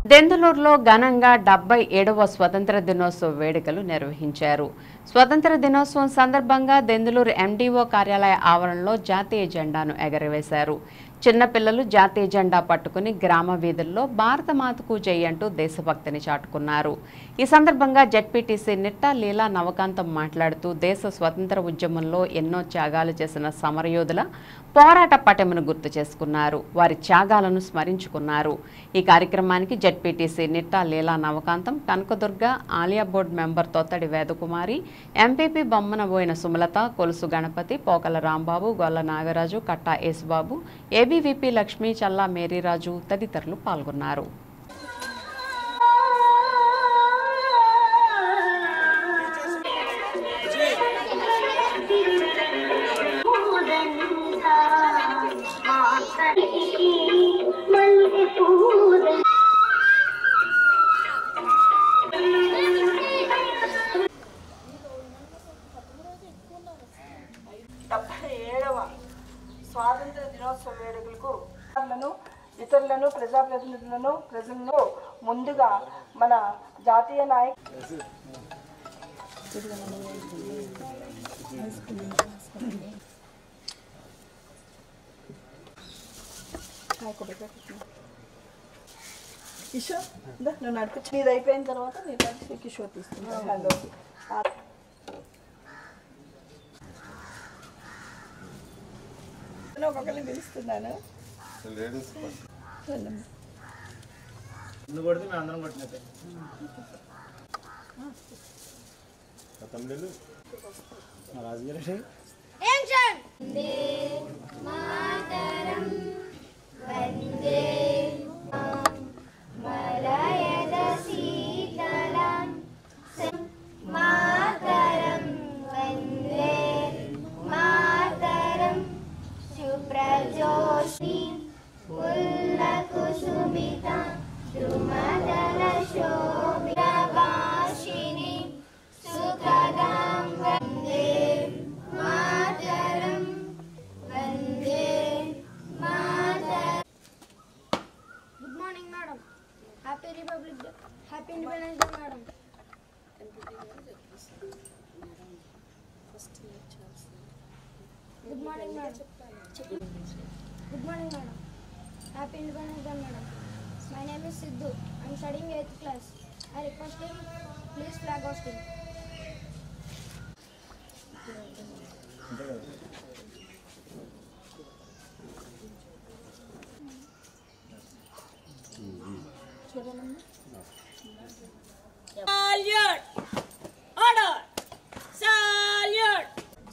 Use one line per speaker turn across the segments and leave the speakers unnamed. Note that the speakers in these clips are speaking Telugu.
దెందులూరులో ఘనంగా డెబ్బై ఏడవ స్వతంత్ర దినోత్సవ వేడుకలు నిర్వహించారు స్వతంత్ర దినోత్సవం సందర్భంగా దెందులూరు ఎండీఓ కార్యాలయ ఆవరణలో జాతీయ జెండాను ఎగరవేశారు చిన్నపిల్లలు జాతీయ జెండా పట్టుకుని గ్రామ వీధుల్లో భారత మాతకు జై అంటూ దేశభక్తిని చాటుకున్నారు ఈ సందర్భంగా జడ్పీటీసీ నిట్టా లీలా నవకాంతం మాట్లాడుతూ దేశ స్వతంత్ర ఉద్యమంలో ఎన్నో త్యాగాలు చేసిన సమరయోధుల పోరాట పటమును గుర్తు చేసుకున్నారు వారి త్యాగాలను స్మరించుకున్నారు ఈ కార్యక్రమానికి జడ్పీటీసీ నిట్టా లీలా నవకాంతం కనకదుర్గ ఆలియా board member Thottadi Vedakumari MPP Bommanaboina Sumalatha Kolusu Ganapathi Pokala Rambabu Golla Nagaraju Katta Yesubabu ABVP Lakshmi Challa Maryraju తదితరులు పాల్గొన్నారు
డెబ్బై ఏడవ స్వాతంత్ర దినోత్సవ వేడుకలకు అధికారులను, ఇతరులను ప్రజాప్రతినిధులను ప్రజలను ముందుగా మన జాతీయ నాయక కిషోర్ ఇందా, నువ్వు నడిపించి నీది అయిపోయిన తర్వాత నేను నడిచి కిషోర్ తీసుకుంటాను హ్యాండ్ ఓవర్ ఒక్కొక్కరిని పిలుస్తున్నాను వెళ్ళమ్మా.
ముందు కొడితే మేము అందరం కొట్టినట్టే తమ్ముడు రాజుగారి
మాతరం వందే మాతరం సుప్రజోషి పుల్లకుసుమిత ద్రుమదల శోభితవాసిని సుఖదాం వందే మాతరం వందే మాతరం good morning madam happy republic day happy independence day madam good morning madam good morning madam happy independence day madam my name is Siddhu I'm studying eighth class I requesting please flag hoisting
Salute! Order! Salute!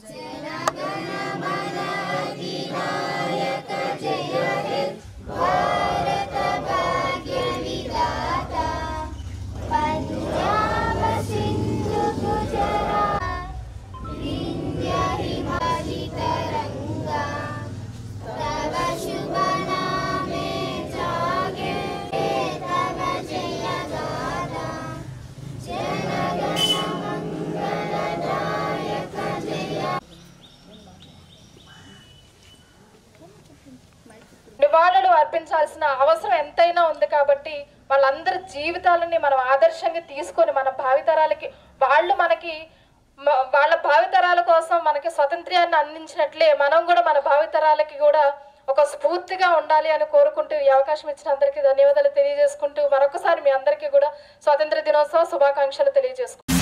Punjab Sindhu Gujarat Vindhya Himalaya తరంగా తవ శుభ నామే జాగే తవ జయ గాథా జనగణ మంగళదాయక జయ
నివాళులు అర్పించాల్సిన అవసరం ఎంతైనా ఉంది కాబట్టి వాళ్ళందరి జీవితాలని మనం ఆదర్శంగా తీసుకొని మన భావితరాలకి వాళ్ళు మనకి మ- వాళ్ళ భావితరాల కోసం మనకి స్వతంత్ర్యాన్ని అందించినట్లే మనం కూడా మన భావితరాలకి కూడా ఒక స్ఫూర్తిగా ఉండాలి అని కోరుకుంటూ ఈ అవకాశం ఇచ్చిన అందరికీ ధన్యవాదాలు తెలియజేసుకుంటూ మరొకసారి మీ అందరికీ కూడా స్వాతంత్ర దినోత్సవ శుభాకాంక్షలు తెలియజేసుకుంటాం